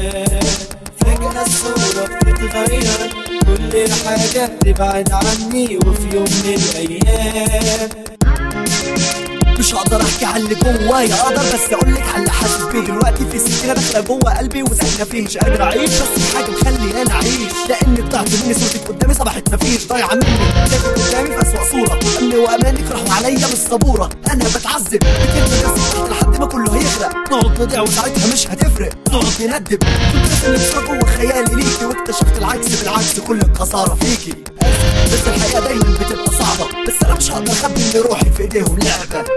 فجأة الصورة بتتغير كل حاجة تبعد عني وفي يوم من الأيام مش هقدر احكي عن اللي جوايا اقدر بس اقول لك على اللي حاسس بيه دلوقتي في سكينه داخله جوه قلبي وساكنه فيه مش قادر اعيش بس في حاجه مخليني انا اعيش لاني طلعت مني صورتك قدامي صبحت مفيش ضايعه مني شايفك قدامي في اسوء صوره امني وامانك راحوا عليا بالصبوره انا بتعذب بكلمه بس تحت لحد ما كله هيغرق نقعد نضيع وساعتها مش هتفرق نقعد نندب كنت راسم لك جوه خيالي ليكي واكتشفت العكس بالعكس كل الخساره فيكي بس الحقيقه دايما بتبقى صعبه بس انا مش هقدر اخبي ان روحي في ايديهم لعبه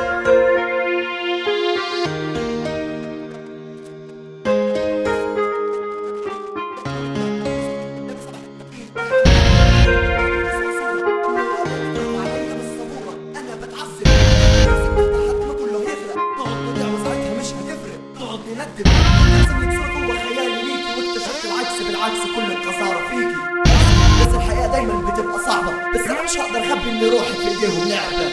بالعكس كل الخسارة فيكي بس الحياة دايما بتبقى صعبة بس أنا مش هقدر أخبي إن روحي في إيديهم لعبة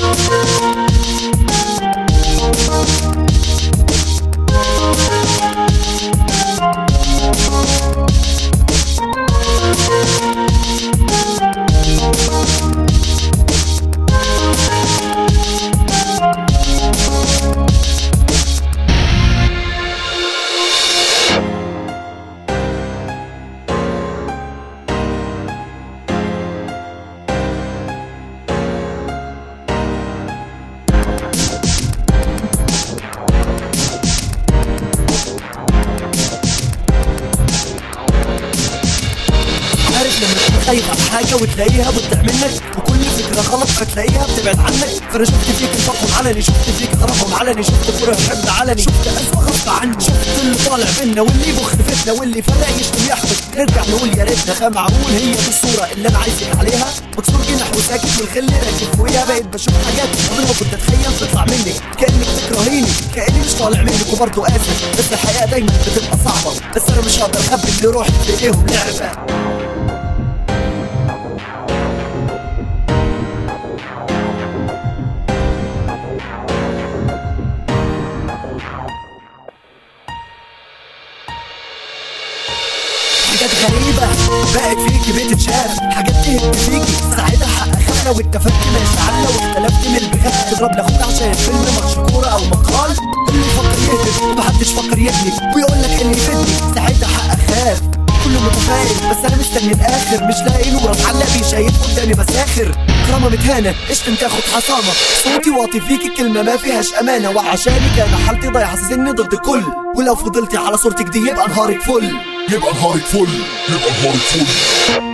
عارف لما تكون خايف على حاجة وتلاقيها بتضيع منك وكل فكرة غلط فتلاقيها بتبعد عنك فأنا شفت فيك الفقر علني شفت فيك ترحم علني شفت كره حقد علني شفت أسوأ غصب عني شفت اللي طالع بينا واللي يبخ فتنا واللي فرق يشتم يحبط نرجع نقول يا ريتنا خا معقول هي دي الصورة اللي أنا عايزك عليها مكسور جنح وساكت والخل راكب فوقيها بقيت بشوف حاجات عمري ما كنت أتخيل تطلع منك كأنك تكرهيني كأني مش طالع منك وبرضه آسف بس الحياة دايما بتبقى صعبة بس أنا مش هقدر أخبي اللي روحي في إيديهم لعبة حاجات غريبة بقت فيكي بتتشاف حاجات تهد فيكي ساعتها حق خانة واتفقت ماشي عنا واختلفت من البخاف تضرب لاخوك عشان فيلم ماتش كورة او مقال اللي يفكر يهدف ومحدش فكر يبني ويقول لك اللي يفيدني ساعتها حق خاف كله متفائل بس انا مستني الاخر مش لاقي نور اتعلق بيه شايف قدامي بساخر كرامه متهانه اشتم تاخد حصانه صوتي واطي فيكي كلمه ما فيهاش امانه وعشاني كان حالتي ضايعه سني ضد الكل ولو فضلتي على صورتك دي يبقى نهارك فل يبقى نهارك فل يبقى نهارك فل